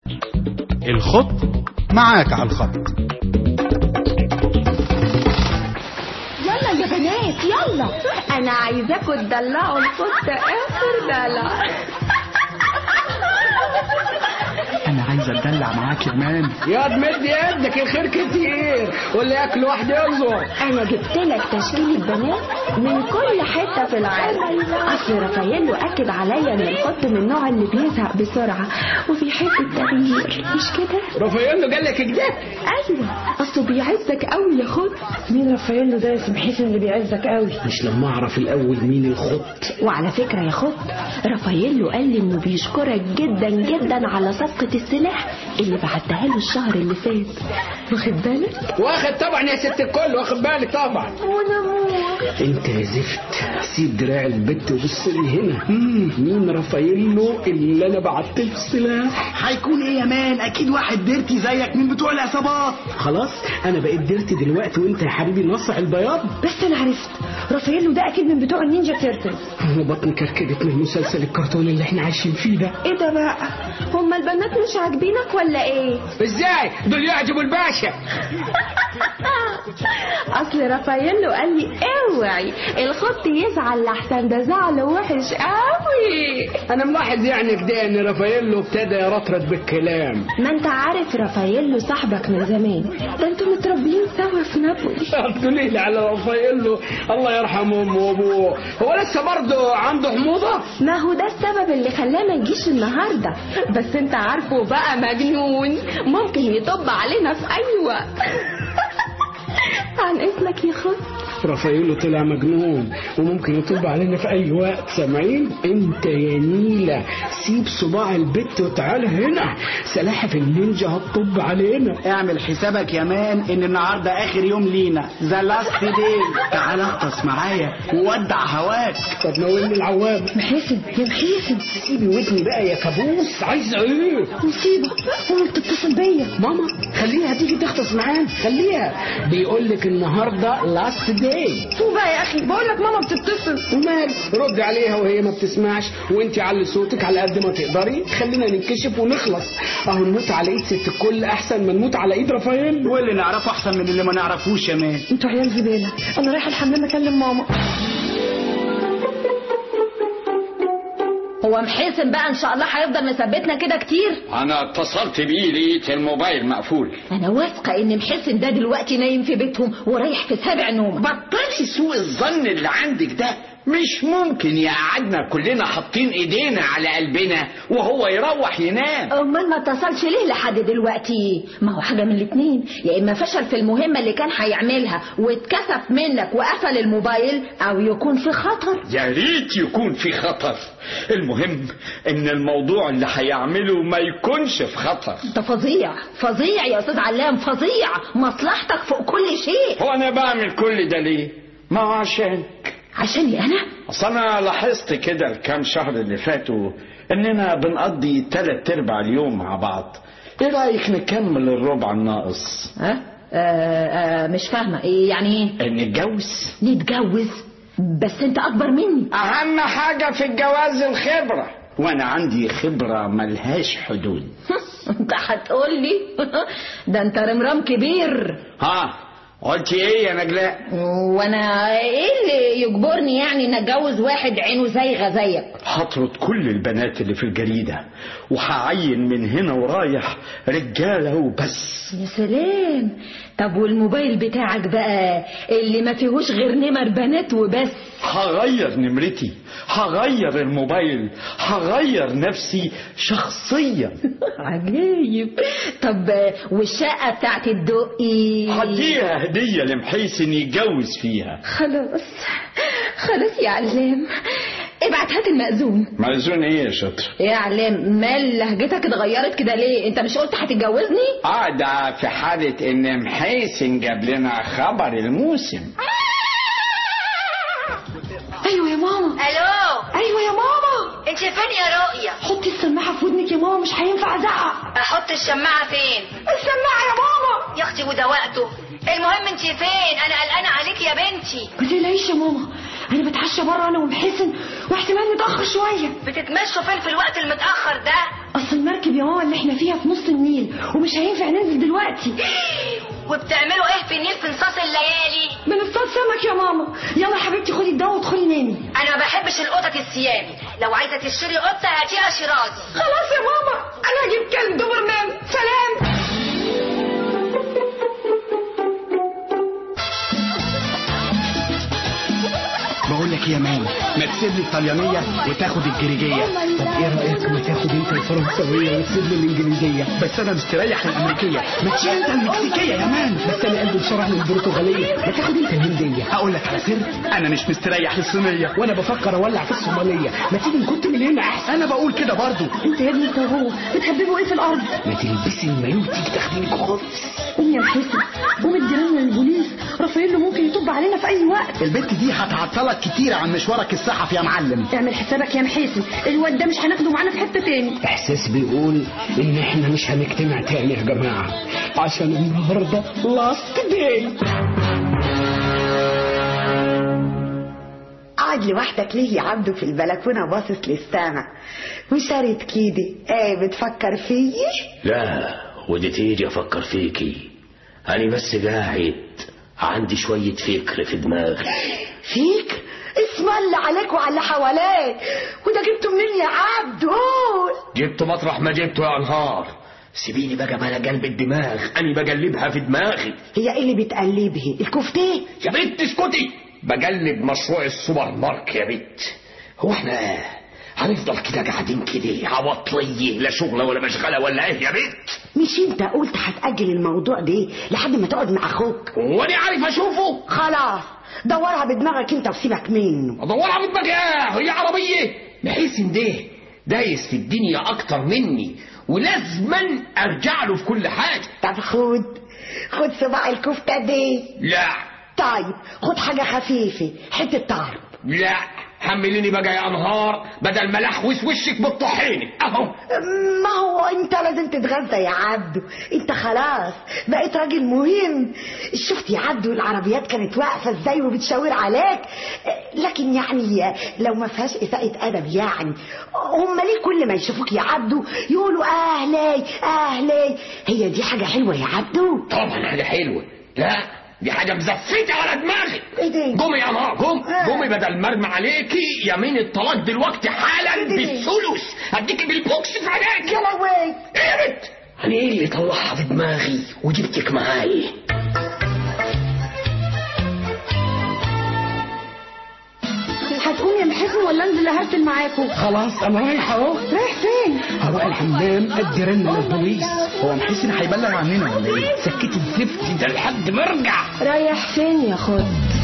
الخط معاك على الخط يلا يا بنات يلا انا عايزاكم تدلعوا الخط اخر دلع انا عايز اتدلع معاك كمان يا مد يدك الخير كتير واللي ياكل واحد ينظر انا جبت لك تشكيلة بنات من كل حتة في العالم اصل رافاييلو اكد عليا ان الخط من النوع اللي بيزهق بسرعة وبيحب التغيير مش كده رافاييلو قال لك كده ايوه اصله بيعزك قوي يا خط مين رافاييلو ده اسم حسن اللي بيعزك قوي مش لما اعرف الاول مين الخط وعلى فكرة يا خط رافاييلو قال لي انه بيشكرك جدا جدا على صفقة السلاح اللي بعتها له الشهر اللي فات واخد بالك واخد طبعا يا ست الكل واخد بالك طبعا وانا موت انت يا زفت سيب دراع البت وبص لي هنا مم، مين رافاييلو اللي انا بعت له السلاح هيكون ايه يا مان اكيد واحد ديرتي زيك من بتوع العصابات خلاص انا بقيت درت دلوقتي وانت يا حبيبي نصح البياض بس انا عرفت رافاييلو ده اكيد من بتوع النينجا تيرتلز انا بطني كركبت من مسلسل الكرتون اللي احنا عايشين فيه ده ايه ده بقى هما البنات مش عاجبينك ولا ايه ازاي دول يعجبوا الباشا اصل رافاييلو قال لي اوعي الخط يزعل لحسن ده زعل وحش قوي انا ملاحظ يعني كده ان رافاييلو ابتدى يرطرط بالكلام ما انت عارف رافاييلو صاحبك من زمان ده انتوا متربيين سوا في نابولي تقولي لي على رافاييلو الله يرحم امه وابوه هو لسه برضه عنده حموضه ما هو ده السبب اللي خلاه ما يجيش النهارده بس انت عارفه بقى مجنون ممكن يطب علينا في اي وقت عن اذنك يا خط رافاييلو طلع مجنون وممكن يطب علينا في اي وقت سامعين انت يا نيلة سيب صباع البت وتعالى هنا سلاحف النينجا هتطب علينا اعمل حسابك يا مان ان النهارده اخر يوم لينا ذا لاست داي تعال اغطس معايا وودع هواك طب ناولني العوام محاسن يا محاسن سيبي ودني بقى يا كابوس عايز ايه مصيبة ماما بتتصل بيا ماما خليها تيجي تغطس معانا خليها بيقول لك النهارده لاست داي فوق بقى يا اخي بقول لك ماما بتتصل ومال رد عليها وهي ما بتسمعش وانت علي صوتك على قد ما تقدري خلينا ننكشف ونخلص اهو نموت على ايد ست الكل احسن ما نموت على ايد رافائيل واللي نعرفه احسن من اللي ما نعرفوش يا مان انتوا عيال زبالة انا رايحة الحمام اكلم ماما هو محسن بقى ان شاء الله هيفضل مثبتنا كده كتير انا اتصلت بيه لقيت الموبايل مقفول انا واثقه ان محسن ده دلوقتي نايم في بيتهم ورايح في سابع نوم بطلي سوء الظن اللي عندك ده مش ممكن يقعدنا كلنا حاطين ايدينا على قلبنا وهو يروح ينام امال ما اتصلش ليه لحد دلوقتي ما هو حاجه من الاتنين يا اما فشل في المهمه اللي كان هيعملها واتكسف منك وقفل الموبايل او يكون في خطر يا ريت يكون في خطر المهم ان الموضوع اللي هيعمله ما يكونش في خطر انت فظيع فظيع يا استاذ علام فظيع مصلحتك فوق كل شيء هو انا بعمل كل ده ليه ما هو عشانك عشاني انا اصل انا لاحظت كده الكام شهر اللي فاتوا اننا بنقضي تلات ارباع اليوم مع بعض ايه رايك نكمل الربع الناقص ها آه آه مش فاهمه ايه يعني ايه نتجوز نتجوز بس انت اكبر مني اهم حاجه في الجواز الخبره وانا عندي خبره ملهاش حدود انت هتقول لي ده انت رمرام كبير ها قلتي ايه يا نجلاء وانا ايه اللي يجبرني يعني ان اتجوز واحد عينه زيغه زيك هطرد كل البنات اللي في الجريده وهعين من هنا ورايح رجاله وبس يا سلام طب والموبايل بتاعك بقى اللي ما فيهوش غير نمر بنات وبس هغير نمرتي هغير الموبايل هغير نفسي شخصيا عجيب طب والشقه بتاعت الدقي هديها هديه لمحيسن يتجوز فيها خلاص خلاص يا علام ابعت هات المأذون مأذون ايه يا شاطر يا علام مال لهجتك اتغيرت كده ليه انت مش قلت هتتجوزني اه ده في حالة ان محيسن جاب لنا خبر الموسم ايوه يا ماما الو ايوه يا ماما انت فين يا رؤية حطي السماعة في ودنك يا ماما مش هينفع ازعق احط الشماعة فين السماعة يا ماما يا اختي وده وقته المهم انت فين انا قلقانة عليك يا بنتي ما تقلقيش يا ماما انا بتعشى بره انا ومحسن واحتمال نتاخر شويه بتتمشوا فين في الوقت المتأخر ده اصل المركب يا ماما اللي احنا فيها في نص النيل ومش هينفع ننزل دلوقتي وبتعملوا ايه في النيل في نصاص الليالي بنصطاد سمك يا ماما يلا يا حبيبتي خدي الدواء وادخلي نامي انا ما بحبش القطط السيامي لو عايزه تشتري قطه هاتيها شيرازي خلاص يا ماما انا هجيب كلب دوبرمان سلام بقول لك إيه يا مان ما تسيب لي الطليانيه وتاخد الجريجيه طب ايه رايك ما تاخد انت الفرنسويه وتسيب لي الانجليزيه بس انا مستريح للامريكيه ما تشيل انت المكسيكيه يا مان بس انا قلبي بسرعه للبرتغاليه ما تاخد انت الهنديه هقول لك على سر انا مش مستريح للصينيه وانا بفكر اولع في الصوماليه ما تيجي نكت من هنا احسن انا بقول كده برضو انت يا ابني انت وهو بتهببوا ايه في الارض ما تلبسي المايو وتيجي تاخديني خالص قوم يا محسن قوم ادينا للبوليس رافائيل ممكن يطب علينا في اي وقت البنت دي هتعطلك كتير عن مشوارك الصحفي يا معلم اعمل حسابك يا محاسن الواد ده مش هناخده معانا في حته تاني احساس بيقول ان احنا مش هنجتمع تاني يا جماعه عشان النهارده لاست داي قاعد لوحدك ليه يا عبدو في البلكونه باصص للسما وشارد كده ايه بتفكر فيي لا ودي تيجي افكر فيكي انا بس قاعد عندي شوية فكر في دماغي فيك اسم الله عليك وعلى اللي حواليك وده جبته منين يا عبدو قول جبته مطرح ما جبته يا انهار سيبيني بقى بلا قلب الدماغ انا بقلبها في دماغي هي ايه اللي بتقلبها الكفتة يا بنت اسكتي بقلب مشروع السوبر مارك يا بنت هو احنا هنفضل كده قاعدين كده عواطلية لا شغلة ولا مشغلة ولا ايه يا بنت مش انت قلت هتأجل الموضوع ده لحد ما تقعد مع اخوك وانا عارف اشوفه خلاص دورها بدماغك انت وسيبك منه ادورها في دماغي ايه هي عربية بحيث ان ده دايس في الدنيا اكتر مني ولازما ارجع له في كل حاجة طب خد خد صباع الكفتة دي لا طيب خد حاجة خفيفة حتة طرب لا حمليني بقى يا انهار بدل ما لحوس وشك بالطحينة اهو ما هو انت لازم تتغذى يا عبدو انت خلاص بقيت راجل مهم شفت يا عبدو العربيات كانت واقفة ازاي وبتشاور عليك لكن يعني لو ما فيهاش اساءة ادب يعني هم ليه كل ما يشوفوك يا عبدو يقولوا اهلي اهلي هي دي حاجة حلوة يا عبدو طبعا حاجة حلوة لا دي حاجة مزفتة على دماغي ايه ده قومي يا نهار قوم آه. قومي بدل مرمى عليكي يمين الطلاق دلوقتي حالا إيه ده؟ بالثلث هديكي بالبوكس في عينيك يا لهوي ايه يا بنت انا ايه اللي طلعها في دماغي وجبتك معايا هتقوم يا محسن ولا انزل اهرتل معاكم خلاص انا رايح اهو رايح فين هروح الحمام ادي رنه للبوليس هو محسن هيبلغ عننا ولا ايه سكت الزفت ده لحد ما ارجع رايح فين يا خد